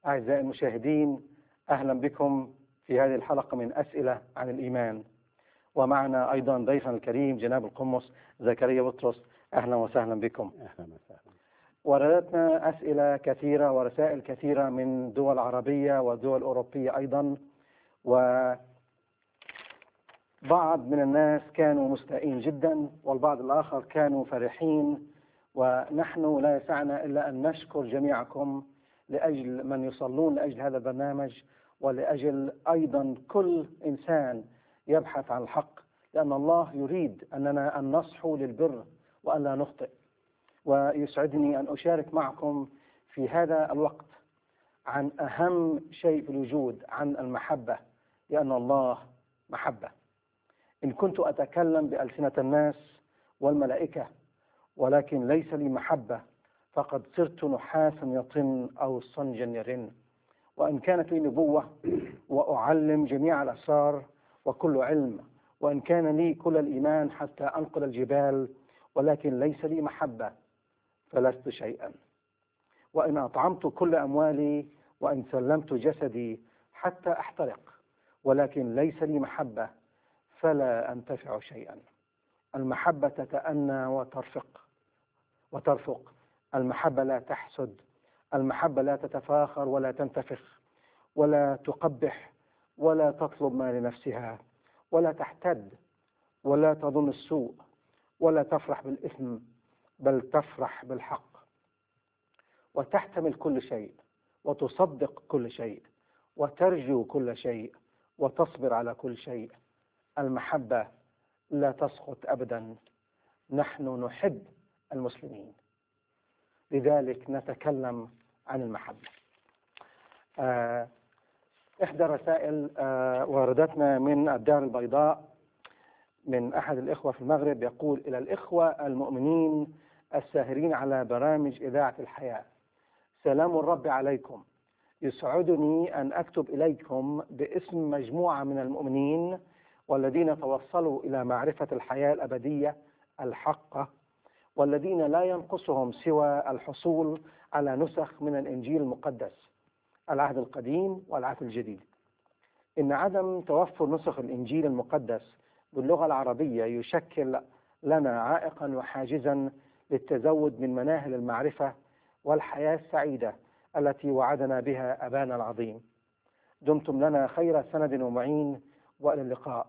أعزائي المشاهدين أهلا بكم في هذه الحلقة من أسئلة عن الإيمان ومعنا أيضا ضيفنا الكريم جناب القمص زكريا بطرس أهلا وسهلا بكم اهلا وسهلا وردتنا أسئلة كثيرة ورسائل كثيرة من دول عربية ودول أوروبية أيضا وبعض من الناس كانوا مستائين جدا والبعض الآخر كانوا فرحين ونحن لا يسعنا إلا أن نشكر جميعكم لأجل من يصلون لأجل هذا البرنامج ولأجل أيضا كل إنسان يبحث عن الحق لأن الله يريد أننا أن نصحو للبر وأن لا نخطئ ويسعدني أن أشارك معكم في هذا الوقت عن أهم شيء في الوجود عن المحبة لأن الله محبة إن كنت أتكلم بألسنة الناس والملائكة ولكن ليس لي محبة فقد صرت نحاسا يطن أو صنجا يرن وإن كانت لي نبوة وأعلم جميع الأسرار وكل علم وإن كان لي كل الإيمان حتى أنقل الجبال ولكن ليس لي محبة فلست شيئا وإن أطعمت كل أموالي وإن سلمت جسدي حتى أحترق ولكن ليس لي محبة فلا أنتفع شيئا المحبة تتأنى وترفق وترفق المحبة لا تحسد المحبة لا تتفاخر ولا تنتفخ ولا تقبح ولا تطلب ما لنفسها ولا تحتد ولا تظن السوء ولا تفرح بالإثم بل تفرح بالحق وتحتمل كل شيء وتصدق كل شيء وترجو كل شيء وتصبر على كل شيء المحبة لا تسقط أبدا نحن نحب المسلمين لذلك نتكلم عن المحبة آه إحدى الرسائل آه واردتنا من الدار البيضاء من أحد الإخوة في المغرب يقول إلى الإخوة المؤمنين الساهرين على برامج إذاعة الحياة سلام الرب عليكم يسعدني أن أكتب إليكم باسم مجموعة من المؤمنين والذين توصلوا إلى معرفة الحياة الأبدية الحقة والذين لا ينقصهم سوى الحصول على نسخ من الإنجيل المقدس العهد القديم والعهد الجديد إن عدم توفر نسخ الإنجيل المقدس باللغة العربية يشكل لنا عائقا وحاجزا للتزود من مناهل المعرفة والحياة السعيدة التي وعدنا بها أبانا العظيم دمتم لنا خير سند ومعين وإلى اللقاء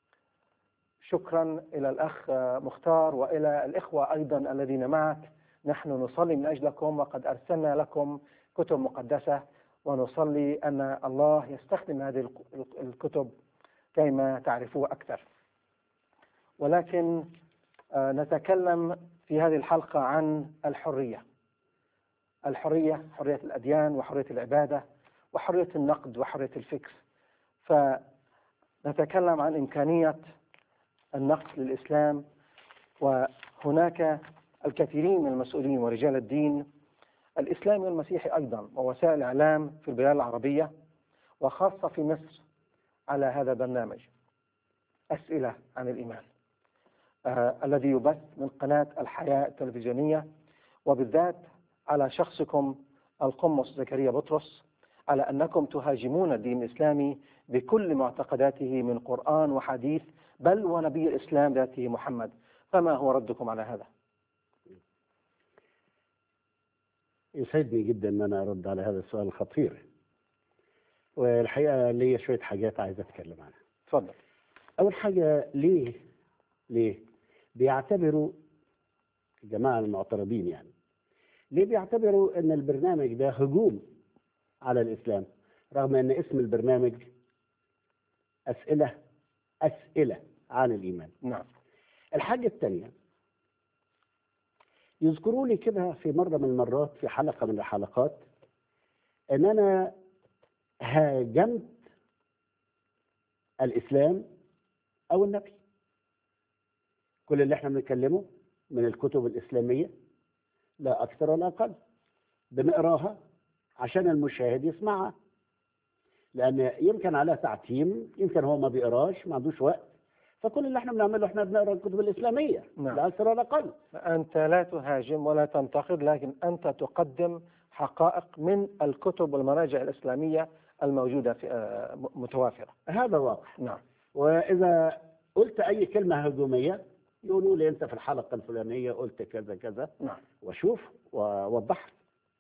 شكرا إلى الأخ مختار وإلى الإخوة أيضا الذين معك نحن نصلي من أجلكم وقد أرسلنا لكم كتب مقدسة ونصلي أن الله يستخدم هذه الكتب كيما تعرفوه أكثر ولكن نتكلم في هذه الحلقة عن الحرية الحرية حرية الأديان وحرية العبادة وحرية النقد وحرية الفكر فنتكلم عن إمكانية النقد للإسلام وهناك الكثيرين من المسؤولين ورجال الدين الإسلامي والمسيحي أيضا ووسائل الإعلام في البلاد العربية وخاصة في مصر على هذا البرنامج أسئلة عن الإيمان آه الذي يبث من قناة الحياة التلفزيونية وبالذات على شخصكم القمص زكريا بطرس على أنكم تهاجمون الدين الإسلامي بكل معتقداته من قرآن وحديث بل ونبي الإسلام ذاته محمد فما هو ردكم على هذا يسعدني جدا ان انا ارد على هذا السؤال الخطير والحقيقه ليا شويه حاجات عايز اتكلم عنها تفضل اول حاجه ليه ليه بيعتبروا الجماعه المعترضين يعني ليه بيعتبروا ان البرنامج ده هجوم على الاسلام رغم ان اسم البرنامج اسئله اسئله عن الايمان نعم الحاجه الثانيه يذكروا لي كده في مرة من المرات في حلقة من الحلقات ان انا هاجمت الاسلام او النبي كل اللي احنا بنتكلمه من الكتب الاسلامية لا اكثر ولا اقل بنقراها عشان المشاهد يسمعها لان يمكن عليها تعتيم يمكن هو ما بيقراش ما عندوش وقت فكل اللي احنا بنعمله احنا بنقرا الكتب الاسلاميه نعم. لا اكثر ولا اقل أنت لا تهاجم ولا تنتقد لكن أنت تقدم حقائق من الكتب والمراجع الإسلامية الموجودة في آه، م- متوافرة هذا واضح نعم وإذا قلت أي كلمة هجومية يقولوا لي أنت في الحلقة الفلانية قلت كذا كذا نعم واشوف واوضح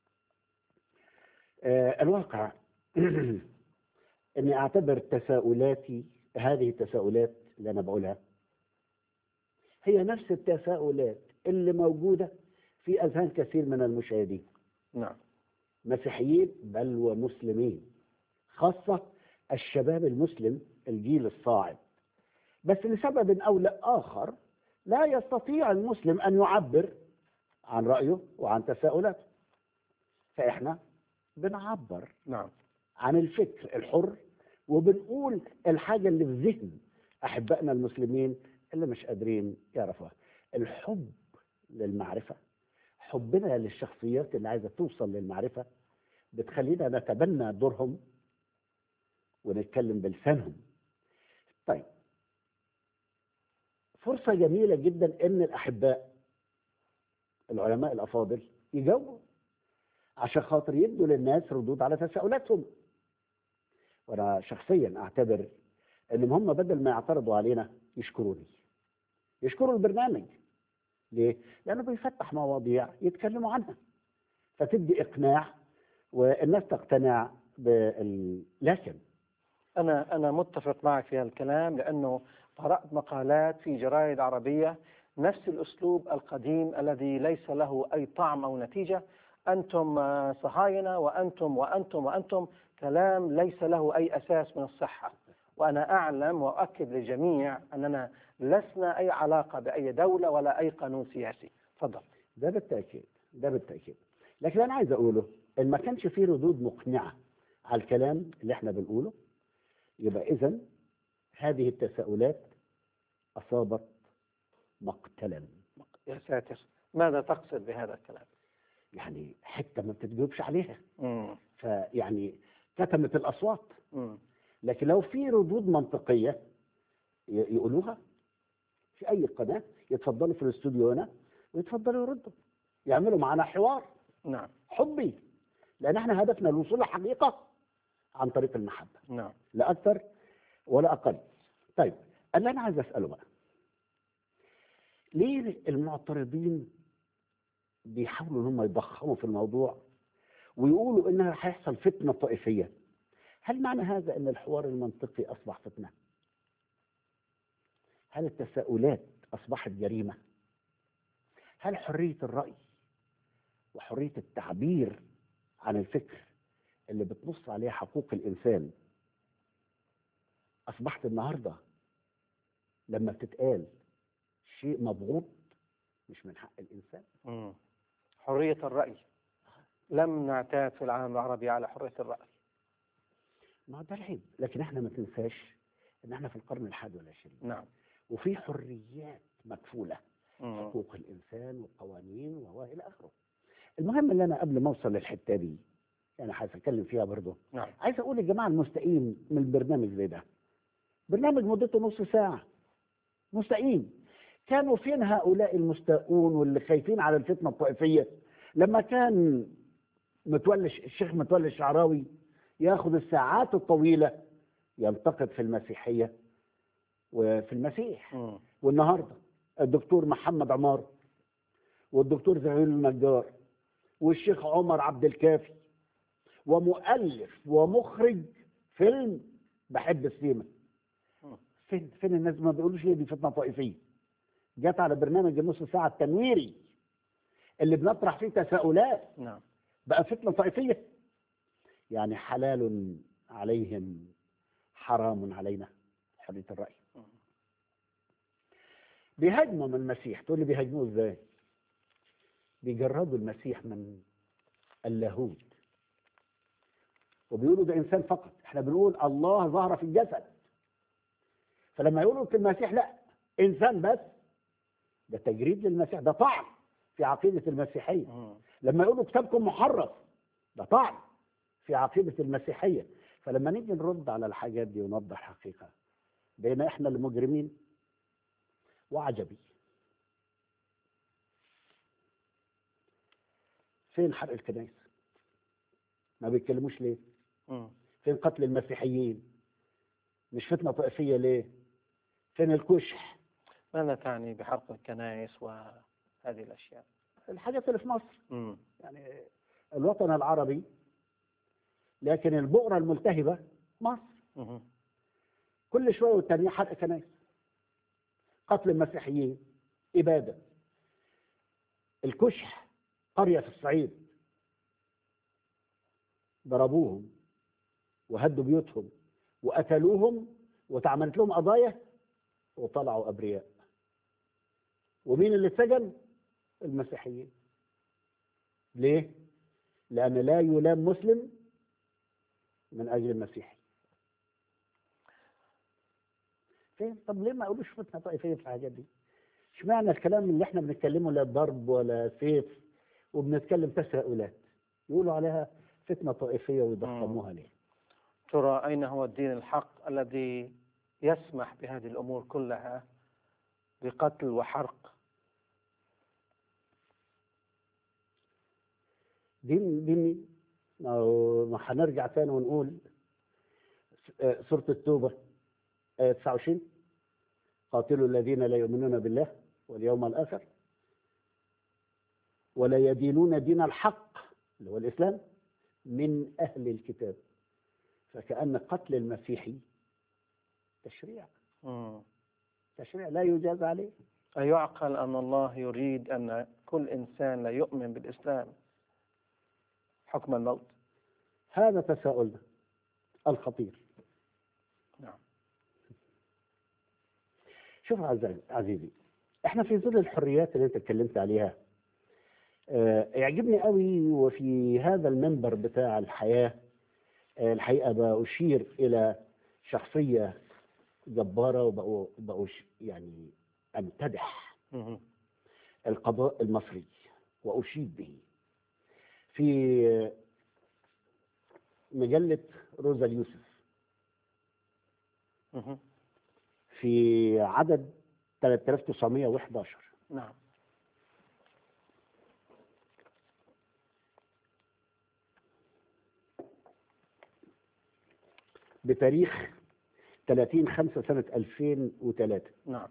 آه الواقع اني اعتبر تساؤلاتي هذه التساؤلات اللي انا بقولها هي نفس التساؤلات اللي موجوده في اذهان كثير من المشاهدين نعم مسيحيين بل ومسلمين خاصه الشباب المسلم الجيل الصاعد بس لسبب او لاخر لا يستطيع المسلم ان يعبر عن رايه وعن تساؤلاته فاحنا بنعبر نعم عن الفكر الحر وبنقول الحاجه اللي في ذهن احبائنا المسلمين اللي مش قادرين يعرفوها الحب للمعرفه حبنا للشخصيات اللي عايزه توصل للمعرفه بتخلينا نتبنى دورهم ونتكلم بلسانهم طيب فرصة جميلة جدا ان الاحباء العلماء الافاضل يجاوبوا عشان خاطر يدوا للناس ردود على تساؤلاتهم وانا شخصيا اعتبر ان هم بدل ما يعترضوا علينا يشكروني يشكروا البرنامج ليه؟ لانه بيفتح مواضيع يتكلموا عنها فتدي اقناع والناس تقتنع بال... لكن أنا أنا متفق معك في هذا الكلام لأنه قرأت مقالات في جرائد عربية نفس الأسلوب القديم الذي ليس له أي طعم أو نتيجة أنتم آه، صهاينة وأنتم وأنتم وأنتم كلام ليس له أي أساس من الصحة وأنا أعلم وأؤكد للجميع أننا لسنا أي علاقة بأي دولة ولا أي قانون سياسي تفضل ده بالتاكيد ده بالتاكيد لكن انا عايز اقوله ان ما كانش فيه ردود مقنعه على الكلام اللي احنا بنقوله يبقى اذا هذه التساؤلات اصابت مقتلا يا ساتر ماذا تقصد بهذا الكلام يعني حته ما بتتجاوبش عليها مم. فيعني كتمت الاصوات مم. لكن لو في ردود منطقيه ي- يقولوها في اي قناه يتفضلوا في الاستوديو هنا ويتفضلوا يردوا يعملوا معنا حوار نعم حبي لان احنا هدفنا الوصول للحقيقه عن طريق المحبه نعم لا اكثر ولا اقل طيب اللي انا عايز اساله بقى ليه المعترضين بيحاولوا ان هم يضخموا في الموضوع ويقولوا انها هيحصل فتنه طائفيه هل معنى هذا ان الحوار المنطقي اصبح فتنه هل التساؤلات اصبحت جريمه هل حريه الراي وحريه التعبير عن الفكر اللي بتنص عليها حقوق الانسان اصبحت النهارده لما بتتقال شيء مضغوط مش من حق الانسان مم. حرية الرأي لم نعتاد في العالم العربي على حرية الرأي ما هو ده العيب لكن احنا ما تنساش ان احنا في القرن الحادي والعشرين نعم وفي حريات مكفوله مم. حقوق الانسان وقوانين وهو الى اخره المهم اللي انا قبل ما اوصل للحته دي يعني هتكلم فيها برضه نعم عايز اقول للجماعه المستقيم من البرنامج زي ده برنامج مدته نص ساعه مستقيم كانوا فين هؤلاء المستاءون واللي خايفين على الفتنه الطائفيه لما كان متولي الشيخ متولي الشعراوي ياخذ الساعات الطويله ينتقد في المسيحيه وفي المسيح مم. والنهارده الدكتور محمد عمار والدكتور زهير النجار والشيخ عمر عبد الكافي ومؤلف ومخرج فيلم بحب السيما مم. فين فين الناس ما بيقولوش ليه دي فتنه طائفيه جت على برنامج النص ساعه التنويري اللي بنطرح فيه تساؤلات نعم بقى فتنه طائفيه يعني حلال عليهم حرام علينا حريه الراي مم. بيهاجموا من المسيح تقول لي بيهاجموه ازاي بيجردوا المسيح من اللاهوت وبيقولوا ده انسان فقط احنا بنقول الله ظهر في الجسد فلما يقولوا في المسيح لا انسان بس ده تجريد للمسيح ده طعن في عقيده المسيحيه مم. لما يقولوا كتابكم محرف ده طعن في عقيده المسيحيه فلما نيجي نرد على الحاجات دي ونوضح حقيقه بين احنا المجرمين وعجبي فين حرق الكنائس ما بيتكلموش ليه مم. فين قتل المسيحيين مش فتنة طائفية ليه فين الكشح ماذا تعني بحرق الكنائس وهذه الأشياء الحاجات اللي في مصر مم. يعني الوطن العربي لكن البؤرة الملتهبة مصر مم. كل شوية والتانية حرق كنائس قتل المسيحيين إبادة الكشح قرية في الصعيد ضربوهم وهدوا بيوتهم وقتلوهم واتعملت لهم قضايا وطلعوا أبرياء ومين اللي اتسجن؟ المسيحيين ليه؟ لأن لا يلام مسلم من أجل المسيحي فين؟ طب ليه ما يقولوش فتنة طائفية في الحاجات دي؟ اشمعنى الكلام اللي احنا بنتكلمه لا ضرب ولا سيف وبنتكلم تساؤلات يقولوا عليها فتنة طائفية ويضخموها ليه؟ ترى أين هو الدين الحق الذي يسمح بهذه الأمور كلها بقتل وحرق دين ديني ما هو- ما هنرجع تاني ونقول آه، سورة التوبة آية 29 قاتلوا الذين لا يؤمنون بالله واليوم الآخر ولا يدينون دين الحق اللي هو الإسلام من أهل الكتاب فكأن قتل المسيحي تشريع مم. تشريع لا يجاز عليه أيعقل أن الله يريد أن كل إنسان لا يؤمن بالإسلام حكم الموت هذا تساؤلنا الخطير نعم شوف عز- عزيزي احنا في ظل الحريات اللي انت اتكلمت عليها اه يعجبني قوي وفي هذا المنبر بتاع الحياة اه الحقيقة بأشير إلى شخصية جبارة وبقوا بقوا ش- يعني أمتدح مم. القضاء المصري وأشيد به في مجلة روزا اليوسف مم. في عدد 3911 نعم بتاريخ 30 5 سنة 2003 نعم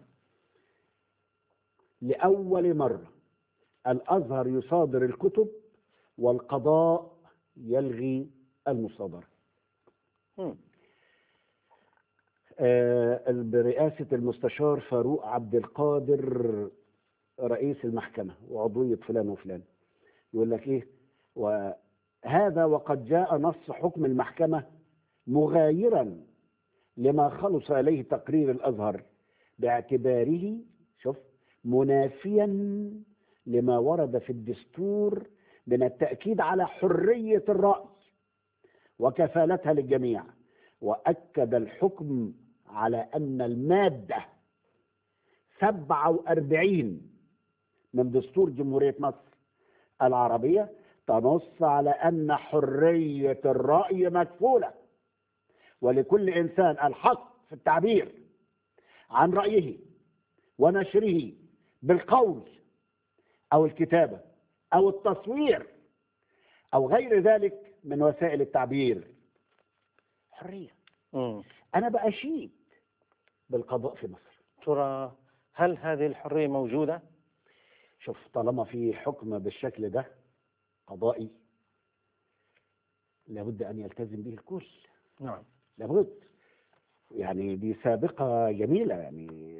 لأول مرة الأزهر يصادر الكتب والقضاء يلغي المصادرة مم. آه، برئاسة المستشار فاروق عبد القادر رئيس المحكمة وعضوية فلان وفلان يقول لك إيه وهذا وقد جاء نص حكم المحكمة مغايرا لما خلص إليه تقرير الأزهر باعتباره شوف منافيا لما ورد في الدستور من التأكيد على حرية الرأي وكفالتها للجميع وأكد الحكم على أن المادة 47 من دستور جمهورية مصر العربية تنص على أن حرية الرأي مكفولة ولكل إنسان الحق في التعبير عن رأيه ونشره بالقول أو الكتابة أو التصوير أو غير ذلك من وسائل التعبير حرية مم. أنا بأشيد بالقضاء في مصر ترى هل هذه الحرية موجودة؟ شوف طالما في حكم بالشكل ده قضائي لابد أن يلتزم به الكل نعم لابد يعني دي سابقة جميلة يعني